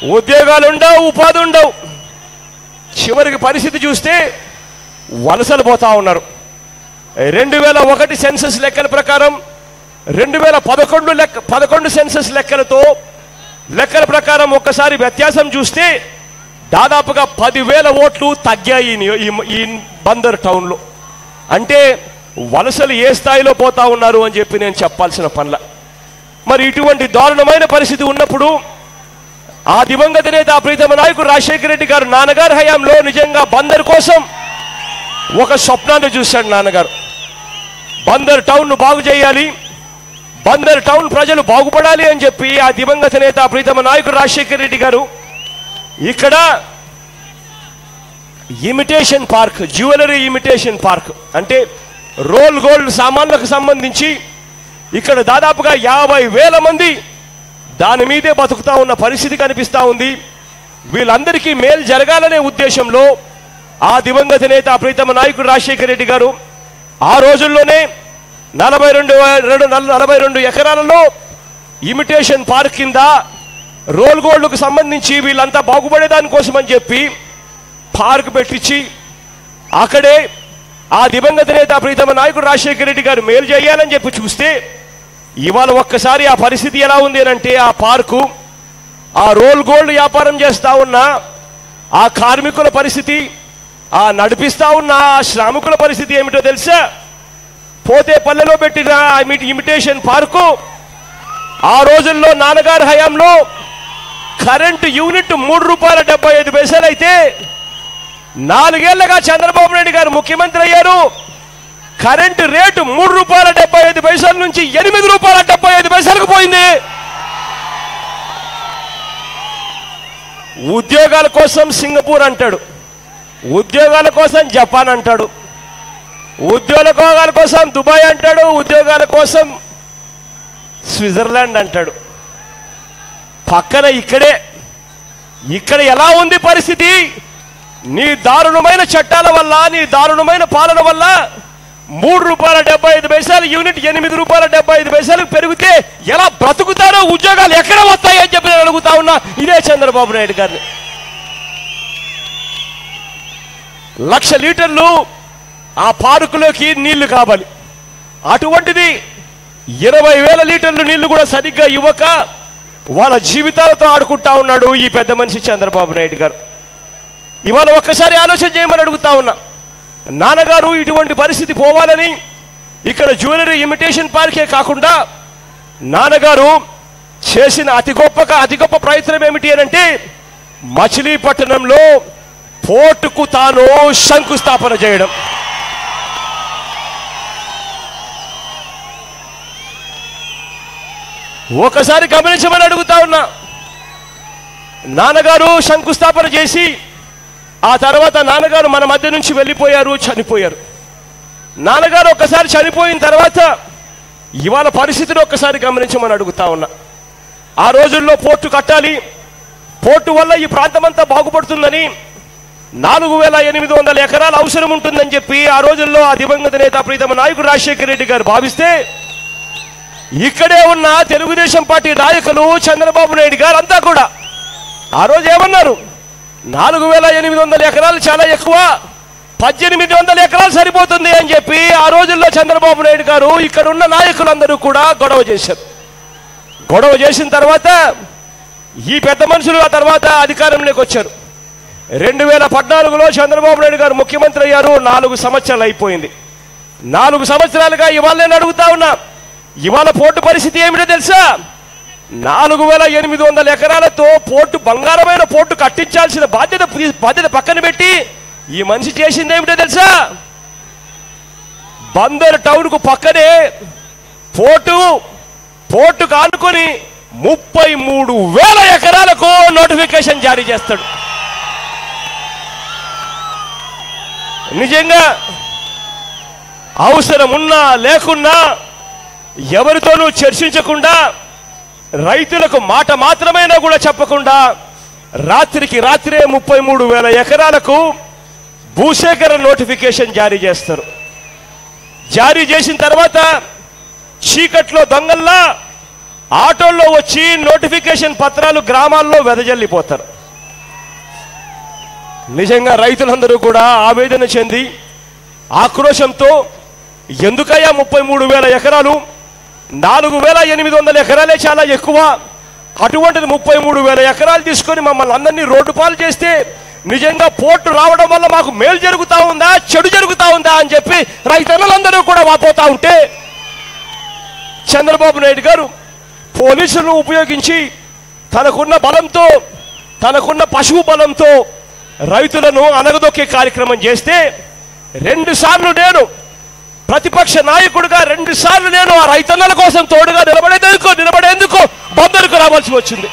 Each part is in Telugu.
ఉద్యోగాలు ఉండవు ఉపాధి ఉండవు చివరికి పరిస్థితి చూస్తే వలసలు పోతా ఉన్నారు రెండు వేల ఒకటి సెన్సస్ లెక్కల ప్రకారం రెండు వేల పదకొండు లెక్క పదకొండు సెన్సస్ లెక్కలతో లెక్కల ప్రకారం ఒక్కసారి వ్యత్యాసం చూస్తే దాదాపుగా పదివేల ఓట్లు తగ్గాయి ఈ నియో- ఈ- ఈ బందర్ టౌన్లో అంటే వలసలు ఏ స్థాయిలో పోతా ఉన్నారు అని చెప్పి నేను చెప్పాల్సిన పనుల మరి ఇటువంటి దారుణమైన పరిస్థితి ఉన్నప్పుడు ఆ దివంగత నేత ప్రీతమ నాయకుడు రాజశేఖర రెడ్డి గారు నాన్నగారి హయాంలో నిజంగా బందర్ కోసం ఒక స్వప్నాన్ని చూశాడు నాన్నగారు బందర్ టౌన్ ను బాగు చేయాలి బందర్ టౌన్ ప్రజలు బాగుపడాలి అని చెప్పి ఆ దివంగత నేత ప్రీతమ నాయకుడు రాజశేఖర రెడ్డి గారు ఇక్కడ imitation park jewellery imitation park అంటే రోల్ గోల్డ్ సామాన్లకు సంబంధించి ఇక్కడ దాదాపుగా యాభై వేల మంది దాని మీదే బతుకుతా ఉన్న పరిస్థితి కనిపిస్తా ఉంది వీళ్ళందరికీ మేలు జరగాలనే ఉద్దేశంలో ఆ దివంగత నేత ప్రీతమ నాయకుడు రాజశేఖర రెడ్డి గారు ఆ రోజుల్లోనే నలభై రెండు రెండు నలభై రెండు ఎకరాలలో ఇమిటేషన్ పార్క్ కింద రోల్ గోల్డ్కు సంబంధించి వీళ్ళంతా బాగుపడే దానికోసం అని చెప్పి పార్క్ పెట్టించి అక్కడే ఆ దివంగత నేత ప్రీతమ నాయకుడు రాజశేఖర రెడ్డి గారు మేలు చేయాలని చెప్పి చూస్తే ఇవాళ ఒక్కసారి ఆ పరిస్థితి ఎలా ఉంది అని అంటే ఆ పార్కు ఆ రోల్ గోల్డ్ వ్యాపారం చేస్తా ఉన్న ఆ కార్మికుల పరిస్థితి ఆ నడిపిస్తా ఉన్న ఆ శ్రామికుల పరిస్థితి ఏమిటో తెలుసా పోతే పల్లెలో పెట్టిన ఆ ఇమి- ఇమిటేషన్ పార్కు ఆ రోజుల్లో నాన్నగారి హయాంలో కరెంటు యూనిట్ మూడు రూపాయల డెబ్బై ఐదు పైసలు అయితే నాలుగేళ్లగా చంద్రబాబు నాయుడు గారు ముఖ్యమంత్రి అయ్యారు కరెంటు రేటు మూడు రూపాయల డెబ్బై ఐదు పైసల నుంచి ఎనిమిది రూపాయల డెబ్బై ఐదు పైసలకు పోయింది ఉద్యోగాల కోసం సింగపూర్ అంటాడు ఉద్యోగాల కోసం జపాన్ అంటాడు ఉద్యోగాల కోసం దుబాయ్ అంటాడు ఉద్యోగాల కోసం స్విట్జర్లాండ్ అంటాడు పక్కన ఇక్కడే ఇక్కడ ఎలా ఉంది పరిస్థితి నీ దారుణమైన చట్టాల వల్ల నీ దారుణమైన పాలన వల్ల మూడు రూపాయల డెబ్బై ఐదు పైసలు యూనిట్ ఎనిమిది రూపాయల డెబ్బై ఐదు పైసలకు పెరిగితే ఎలా బ్రతుకుతారో ఉద్యోగాలు ఎక్కడ వస్తాయి అని చెప్పి నేను అడుగుతా ఉన్నా ఇదే చంద్రబాబు నాయుడు గారిని లక్ష లీటర్లు ఆ పార్కులోకి నీళ్లు కావాలి అటువంటిది ఇరవై వేల లీటర్లు నీళ్లు కూడా సరిగ్గా ఇవ్వక వాళ్ళ జీవితాలతో ఆడుకుంటా ఉన్నాడు ఈ పెద్ద మనిషి చంద్రబాబు నాయుడు గారు ఇవాళ ఒక్కసారి ఆలోచన చేయమని అడుగుతా ఉన్నా నాన్నగారు ఇటువంటి పరిస్థితి పోవాలని ఇక్కడ జ్యువెలరీ ఇమిటేషన్ పార్కే కాకుండా నాన్నగారు చేసిన అతి గొప్పగా అతి గొప్ప ప్రయత్నం ఏమిటి అని అంటే మచిలీపట్నంలో పోర్టుకు తాను శంకుస్థాపన చేయడం ఒకసారి గమనించమని అడుగుతా ఉన్నా నాన్నగారు శంకుస్థాపన చేసి ఆ తర్వాత నాన్నగారు మన మధ్య నుంచి వెళ్ళిపోయారు చనిపోయారు నాన్నగారు ఒక్కసారి చనిపోయిన తర్వాత ఇవాళ పరిస్థితిని ఒక్కసారి గమనించమని అడుగుతా ఉన్నా ఆ రోజుల్లో పోర్టు కట్టాలి పోర్టు వల్ల ఈ ప్రాంతమంతా బాగుపడుతుందని నాలుగు వేల ఎనిమిది వందల ఎకరాల అవసరం ఉంటుందని చెప్పి ఆ రోజుల్లో ఆ దివంగత నేత ప్రీతమ నాయకుడు రాజశేఖర రెడ్డి గారు భావిస్తే ఇక్కడే ఉన్న తెలుగుదేశం పార్టీ నాయకులు చంద్రబాబు నాయుడు గారు అంతా కూడా ఆ రోజు ఏమన్నారు నాలుగు వేల ఎనిమిది వందల ఎకరాలు చాలా ఎక్కువ పద్దెనిమిది వందల ఎకరాలు సరిపోతుంది అని చెప్పి ఆ రోజుల్లో చంద్రబాబు నాయుడు గారు ఇక్కడ ఉన్న నాయకులందరూ కూడా గొడవ చేశారు గొడవ చేసిన తర్వాత ఈ పెద్ద మనుషులు ఆ తర్వాత అధికారంలోకి వచ్చారు రెండు వేల పద్నాలుగులో చంద్రబాబు నాయుడు గారు ముఖ్యమంత్రి అయ్యారు నాలుగు సంవత్సరాలు అయిపోయింది నాలుగు సంవత్సరాలుగా ఇవాళ నేను అడుగుతా ఉన్నా ఇవాళ పోర్టు పరిస్థితి ఏమిటో తెలుసా నాలుగు వేల ఎనిమిది వందల ఎకరాలతో పోర్టు బంగారమైన పోర్టు కట్టించాల్సిన బాధ్యత బాధ్యత పక్కన పెట్టి ఈ మనిషి చేసింది ఏమిటో తెలుసా బందర్ టౌన్ కు పక్కనే పోర్టు పోర్టుకు ఆనుకొని ముప్పై మూడు వేల ఎకరాలకు నోటిఫికేషన్ జారీ చేస్తాడు నిజంగా అవసరం ఉన్నా లేకున్నా ఎవరితోనూ చర్చించకుండా రైతులకు మాట మాత్రమైనా కూడా చెప్పకుండా రాత్రికి రాత్రే ముప్పై మూడు వేల ఎకరాలకు భూసేకరణ నోటిఫికేషన్ జారీ చేస్తారు జారీ చేసిన తర్వాత చీకట్లో దొంగల్లా ఆటోల్లో వచ్చి నోటిఫికేషన్ పత్రాలు గ్రామాల్లో వెదజల్లిపోతారు నిజంగా రైతులందరూ కూడా ఆవేదన చెంది ఆక్రోశంతో ఎందుకయ్యా ముప్పై మూడు వేల ఎకరాలు నాలుగు వేల ఎనిమిది వందల ఎకరాలే చాలా ఎక్కువ అటువంటిది ముప్పై మూడు వేల ఎకరాలు తీసుకొని మమ్మల్ని అందరినీ రోడ్డు పాలు చేస్తే నిజంగా పోర్టు రావడం వల్ల మాకు మేలు జరుగుతా ఉందా చెడు జరుగుతా ఉందా అని చెప్పి రైతన్నలందరూ కూడా వాపోతా ఉంటే చంద్రబాబు నాయుడు గారు పోలీసులను ఉపయోగించి తనకున్న బలంతో తనకున్న పశువు బలంతో రైతులను అనగదొక్కే కార్యక్రమం చేస్తే రెండు సార్లు నేను ప్రతిపక్ష నాయకుడిగా రెండు సార్లు నేను ఆ రైతన్నల కోసం తోడుగా నిలబడేందుకు నిలబడేందుకు బందరుకు రావాల్సి వచ్చింది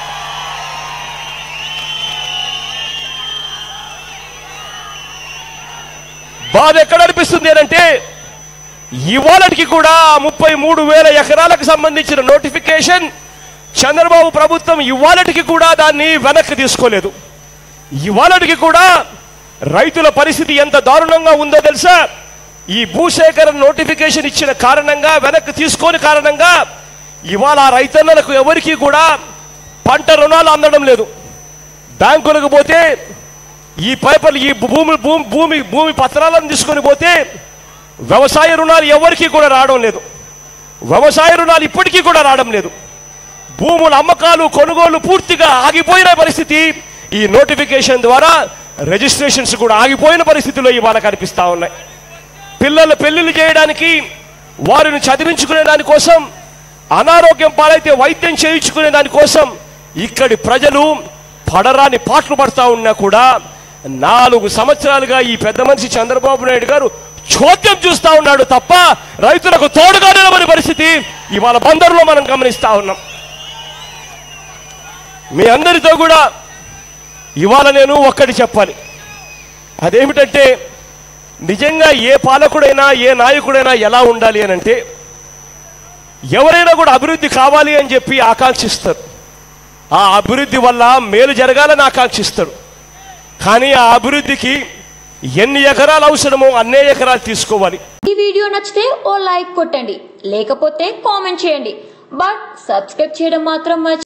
బాధ ఎక్కడ అనిపిస్తుంది అంటే ఇవాళకి కూడా ముప్పై మూడు వేల ఎకరాలకు సంబంధించిన నోటిఫికేషన్ చంద్రబాబు ప్రభుత్వం ఇవాళకి కూడా దాన్ని వెనక్కి తీసుకోలేదు ఇవాళకి కూడా రైతుల పరిస్థితి ఎంత దారుణంగా ఉందో తెలుసా ఈ భూసేకరణ నోటిఫికేషన్ ఇచ్చిన కారణంగా వెనక్కి తీసుకోని కారణంగా ఇవాళ ఆ రైతన్నలకు ఎవరికీ కూడా పంట రుణాలు అందడం లేదు బ్యాంకులకు పోతే ఈ పైపలు ఈ భూమి భూమి భూమి భూమి పత్రాలను తీసుకొని పోతే వ్యవసాయ రుణాలు ఎవరికీ కూడా రావడం లేదు వ్యవసాయ రుణాలు ఇప్పటికీ కూడా రావడం లేదు భూముల అమ్మకాలు కొనుగోలు పూర్తిగా ఆగిపోయిన పరిస్థితి ఈ నోటిఫికేషన్ ద్వారా రిజిస్ట్రేషన్స్ కూడా ఆగిపోయిన పరిస్థితిలో ఇవాళ కనిపిస్తా ఉన్నాయి పిల్లలు పెళ్లిళ్ళు చేయడానికి వారిని చదివించుకునే దానికోసం అనారోగ్యం పాలైతే వైద్యం చేయించుకునే దానికోసం ఇక్కడి ప్రజలు పడరాని పాటలు పడతా ఉన్నా కూడా నాలుగు సంవత్సరాలుగా ఈ పెద్ద మనిషి చంద్రబాబు నాయుడు గారు చోద్యం చూస్తా ఉన్నాడు తప్ప రైతులకు తోడుగా నిలబడి పరిస్థితి ఇవాళ బందరులో మనం గమనిస్తా ఉన్నాం మీ అందరితో కూడా ఇవాళ నేను ఒక్కటి చెప్పాలి అదేమిటంటే నిజంగా ఏ పాలకుడైనా ఏ నాయకుడైనా ఎలా ఉండాలి అని అంటే ఎవరైనా కూడా అభివృద్ధి కావాలి అని చెప్పి ఆకాంక్షిస్తారు ఆ అభివృద్ధి వల్ల మేలు జరగాలని ఆకాంక్షిస్తారు కానీ ఆ అభివృద్ధికి ఎన్ని ఎకరాలు అవసరమో అన్నే ఎకరాలు తీసుకోవాలి ఈ వీడియో నచ్చితే ఓ లైక్ కొట్టండి లేకపోతే కామెంట్ చేయండి బట్ సబ్స్క్రైబ్ చేయడం మాత్రం మర్చి